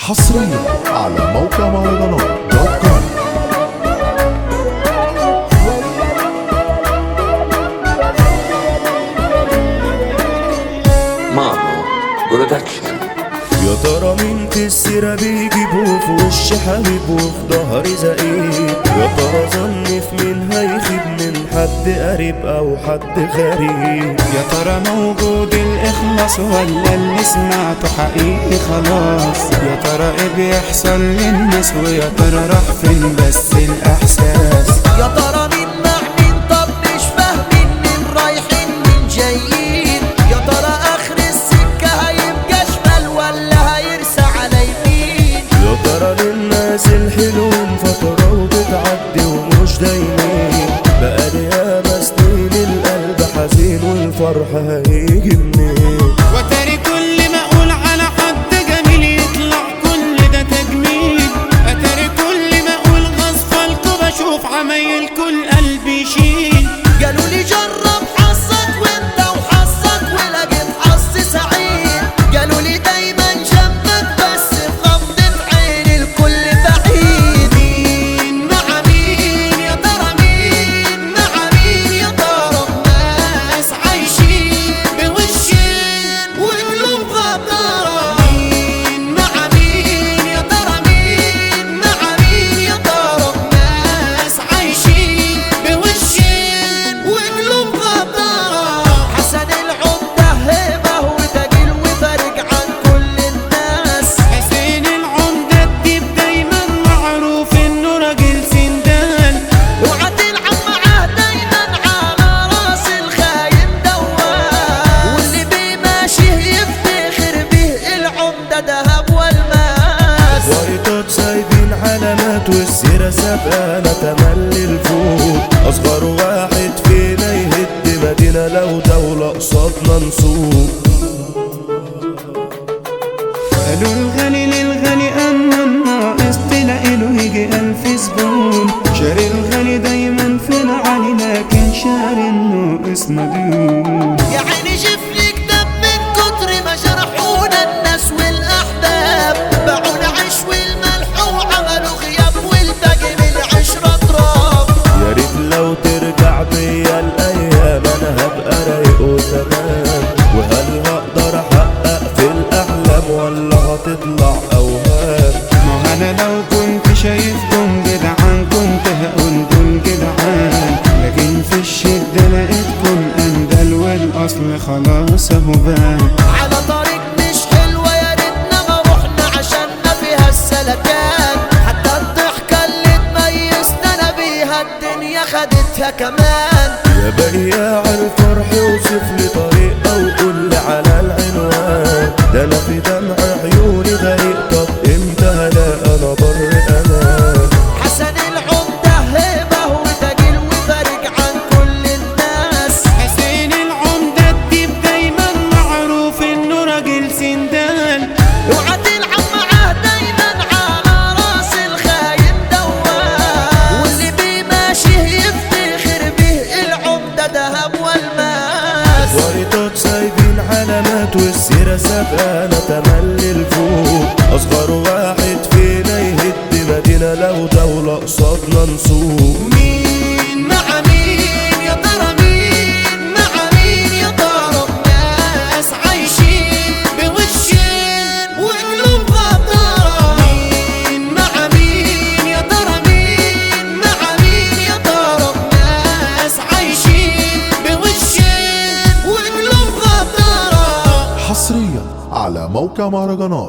حصريا على موقع مهرجانات دوت كوم مانو برودكشن يا ترى مين في السيرة بيجيبه في وش حبيب وفي ظهري زقيق يا ترى ظني في مين هيخيب من حد قريب او حد غريب يا ترى موجود الإخلاص ولا اللي سمعته حقيقي خلاص يا ترى إيه بيحصل للناس ويا ترى راح فين بس الإحساس يا ترى مين مع مين طب مش فاهمين مين رايحين مين جايين يا ترى اخر السكة هيبقى شمال ولا هيرسى على يمين يا ترى للناس الحلوين فترة وبتعدي ومش دايمين بقالي ياما سنين القلب حزين والفرح هيجي منين وتاري كل ما أقول على حد جميل يطلع كل ده تجميل أتاري كل ما أقول غصفالكوا بشوف عمايلكوا القلب يشيل قالوا لي جرب حظك وانت وحظك ولقيت حظ سعيد قالوا لي دايما جنبك بس في غمضة عين الكل بعيد مين مع مين يا ترى مين مع مين يا ترى ناس عايشين بوشين وقلوب غدارة مين مع مين يا ترى مين مع مين يا ترى ناس عايشين بوشين وقلوب غدارة حسن العمدة هيبة وتقيل وفارق عن كل الناس حسين العمدة الديب دايما معروف انه راجل سندان وعد العم معاه دايما على راس الخاين دوام واللي بيه ماشي يفتخر به العمدة دهب والماس وريتك سايبين علامات والسيرة سابقانا تملي الفوق أصغر واحد فينا يهد مدينة لو دولة قصادنا نسوق قالوا الغني للغني اما الناقص تلاقي له يجي الف زبون شاري الغني دايما في العالي لكن شاري الناقص مديون يا عيني شفلك دم من كتر ما جرحونا الناس والاحباب باعونا عيش والملح وعملوا غياب والباقي من العشرة تراب يا ريت لو ترجع بيا الأيام أنا هبقى رايق وتمام وهل هقدر أحقق في الأحلام ولا هتطلع أوهام ما انا لو كنت شايفكم جدعان كنت هقول دول جدعان لكن في الشدة لقيتكم اندل والاصل خلاص اهو بان على طريق مش حلوة يا ريتنا ما رحنا عشان ما فيها السلكان حتى الضحكة اللي تميزنا بيها الدنيا خدتها كمان يا بياع الفرح وصف لي طريقة وقول لي على العنوان ده أنا في دمع عيوني غريق طب إمتى هلاقي أنا بر أمان حسن العمدة هيبة وتقيل وفارق عن كل الناس حسين العمدة الديب دايما معروف انه راجل سندان وعد العم معاه دايما على راس الخاين دوام واللي بيه ماشي يفتخر به العمدة دهب والماس وريتك سايبين علامات والسيرة سابقانا تملي الفوق أصغر واحد فينا يهد مدينة لو دولة قصادنا نسوق مين مع مين يا ترى مين مع مين يا ترى ناس عايشين بوشين وقلوب غدارة مين مع مين يا ترى مين مع مين يا ترى ناس عايشين بوشين وقلوب غدارة حصريا على موقع مهرجانات